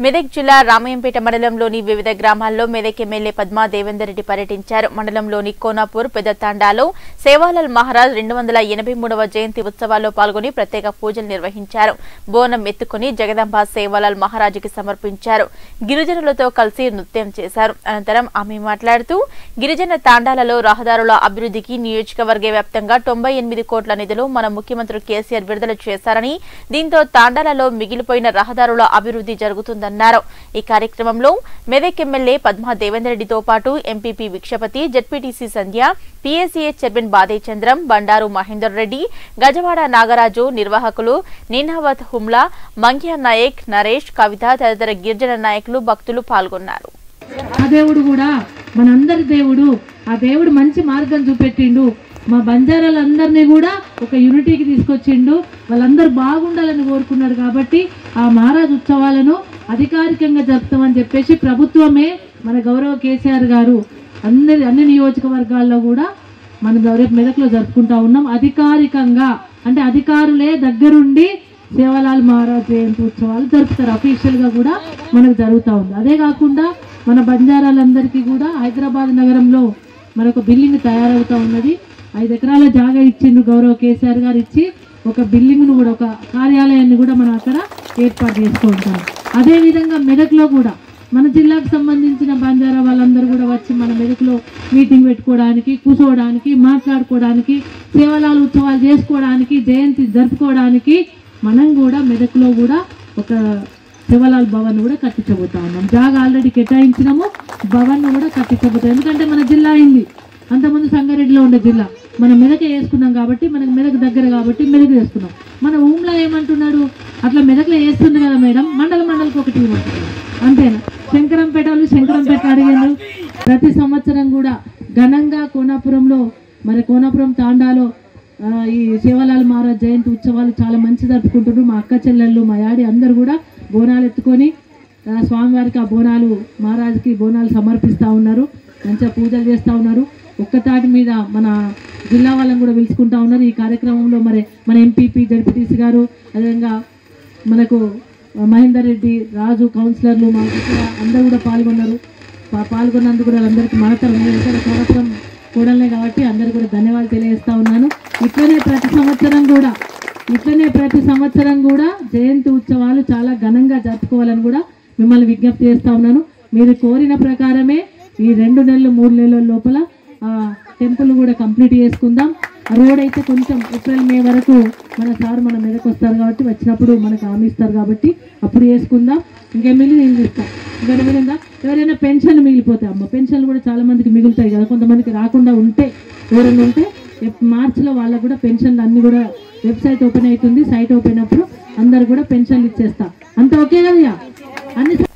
మెదక్ జిల్లా రామయంపేట మండలంలోని వివిధ గ్రామాల్లో మెదక్ ఎమ్మెల్యే పద్మా దేవేందర్ రెడ్డి పర్యటించారు మండలంలోని కోనాపూర్ పెద్ద తాండాలో సేవాలాల్ మహారాజ్ రెండు వందల ఎనభై మూడవ జయంతి ఉత్సవాల్లో పాల్గొని ప్రత్యేక పూజలు నిర్వహించారు బోనం ఎత్తుకుని జగదంబ సేవాలాల్ మహారాజుకి సమర్పించారు గిరిజనులతో కలిసి నృత్యం చేశారు అనంతరం ఆమె మాట్లాడుతూ గిరిజన తాండాలలో రహదారుల అభివృద్ధికి నియోజకవర్గ వ్యాప్తంగా తొంభై ఎనిమిది కోట్ల నిధులు మన ముఖ్యమంత్రి కేసీఆర్ విడుదల చేశారని దీంతో తాండాలలో మిగిలిపోయిన రహదారుల అభివృద్ధి జరుగుతుందన్నారు ఈ కార్యక్రమంలో మెదక్ ఎమ్మెల్యే పద్మా దేవేందర్ రెడ్డితో పాటు MPP Vikshapathi ZPTC Sandhya PACA chairman Bade Chandram Bandaru Mahender Reddy గజవాడ Nagaraju నిర్వాహకులు నీనావత్ హుమ్లా మంగ్యా నాయక్ నరేష్ కవిత తదితర గిరిజన నాయకులు భక్తులు పాల్గొన్నారు ఆ దేవుడు కూడా మనందరి దేవుడు ఆ దేవుడు మంచి మార్గం చూపెట్టిండు మా బంజారాలందరినీ కూడా ఒక యూనిటీకి తీసుకొచ్చిండు వాళ్ళందరూ బాగుండాలని కోరుకున్నారు కాబట్టి ఆ మహారాజ్ ఉత్సవాలను అధికారికంగా జరుపుతామని చెప్పేసి ప్రభుత్వమే మన గౌరవ కేసీఆర్ గారు అందరి అన్ని నియోజకవర్గాల్లో కూడా మనం రేపు మెదక్లో జరుపుకుంటా ఉన్నాం అధికారికంగా అంటే అధికారులే దగ్గరుండి సేవలాల్ మహారాజ్ జయంతి ఉత్సవాలు జరుపుతారు అఫీషియల్ గా కూడా మనకు జరుగుతూ ఉంది అదే కాకుండా మన బంజారాలందరికీ కూడా హైదరాబాద్ నగరంలో మనకు బిల్డింగ్ తయారవుతా ఉన్నది ఐదు ఎకరాల జాగా ఇచ్చిండు గౌరవ కేసీఆర్ గారు ఇచ్చి ఒక బిల్డింగ్ను కూడా ఒక కార్యాలయాన్ని కూడా మనం అక్కడ ఏర్పాటు చేసుకుంటాం అదే విధంగా మెదక్లో కూడా మన జిల్లాకు సంబంధించిన బంజారా వాళ్ళందరూ కూడా వచ్చి మన మెదక్లో మీటింగ్ పెట్టుకోవడానికి కూర్చోవడానికి మాట్లాడుకోవడానికి సేవలాలు ఉత్సవాలు చేసుకోవడానికి జయంతి జరుపుకోవడానికి మనం కూడా మెదక్లో కూడా ఒక శివలాల్ భవన్ కూడా కట్టించబోతా ఉన్నాం జాగా ఆల్రెడీ కేటాయించినాము భవన్ కూడా కట్టించబోతాం ఎందుకంటే మన జిల్లా అయింది అంతకుముందు సంగారెడ్డిలో ఉండే జిల్లా మనం మెదక్ వేసుకున్నాం కాబట్టి మనకు మెదక్ దగ్గర కాబట్టి మెదక్ వేసుకున్నాం మన ఊమ్లో ఏమంటున్నాడు అట్లా మెదక్లో వేస్తుంది కదా మేడం మండల మండలికి ఒకటి ఇవ్వమంటున్నాడు అంతేనా శంకరంపేట వాళ్ళు శంకరంపేట అడిగారు ప్రతి సంవత్సరం కూడా ఘనంగా కోనాపురంలో మరి కోనాపురం తాండాలో ఆ, ఈ శివలాల్ మహారాజ్ జయంతి ఉత్సవాలు చాలా మంచి జరుపుకుంటున్నారు మా అక్క చెల్లెళ్ళు మా యాడి అందరు కూడా బోనాలు ఎత్తుకొని ఆ, స్వామివారికి ఆ బోనాలు మహారాజుకి బోనాలు సమర్పిస్తూ ఉన్నారు మంచిగా పూజలు చేస్తూ ఉన్నారు ఒక్క తాటి మీద మన జిల్లా వాళ్ళని కూడా పిలుచుకుంటా ఉన్నారు ఈ కార్యక్రమంలో మరి మన ఎంపీపీ జడ్పీటీసీ గారు అదేవిధంగా మనకు మహేందర్ రెడ్డి రాజు కౌన్సిలర్లు మా దగ్గర అందరూ కూడా పాల్గొన్నారు పా- పాల్గొన్నందుకు కూడా అందరికీ మన తరఫున నేను ఇక్కడ కోనపురం కూడలే కాబట్టి అందరికీ కూడా ధన్యవాదాలు తెలియజేస్తా ఉన్నాను ఇట్లనే ప్రతి సంవత్సరం కూడా ఇట్లనే ప్రతి సంవత్సరం కూడా జయంతి ఉత్సవాలు చాలా ఘనంగా జరుపుకోవాలని కూడా మిమ్మల్ని విజ్ఞప్తి చేస్తా ఉన్నాను మీరు కోరిన ప్రకారమే ఈ రెండు నెలలు మూడు నెలల లోపల ఆ టెంపుల్ కూడా కంప్లీట్ చేసుకుందాం ఆ రోడ్ అయితే కొంచెం ఏప్రిల్ మే వరకు మన సార్ మన మీదకి వస్తారు కాబట్టి వచ్చినప్పుడు మనకు హామీ ఇస్తారు కాబట్టి అప్పుడు చేసుకుందాం ఇంకేం మిగిలి నేను ఇస్తాను ఇంకా విధంగా ఎవరైనా పెన్షన్ మిగిలిపోతాయి అమ్మ పెన్షన్లు కూడా చాలా మందికి మిగులుతాయి కదా కొంతమందికి రాకుండా ఉంటే ఎవరైనా ఉంటే ఎప్- మార్చిలో వాళ్ళకు కూడా పెన్షన్లు అన్ని కూడా వెబ్సైట్ ఓపెన్ అవుతుంది సైట్ ఓపెన్ అప్పుడు అందరు కూడా పెన్షన్లు ఇచ్చేస్తా అంత ఓకే కదా అన్ని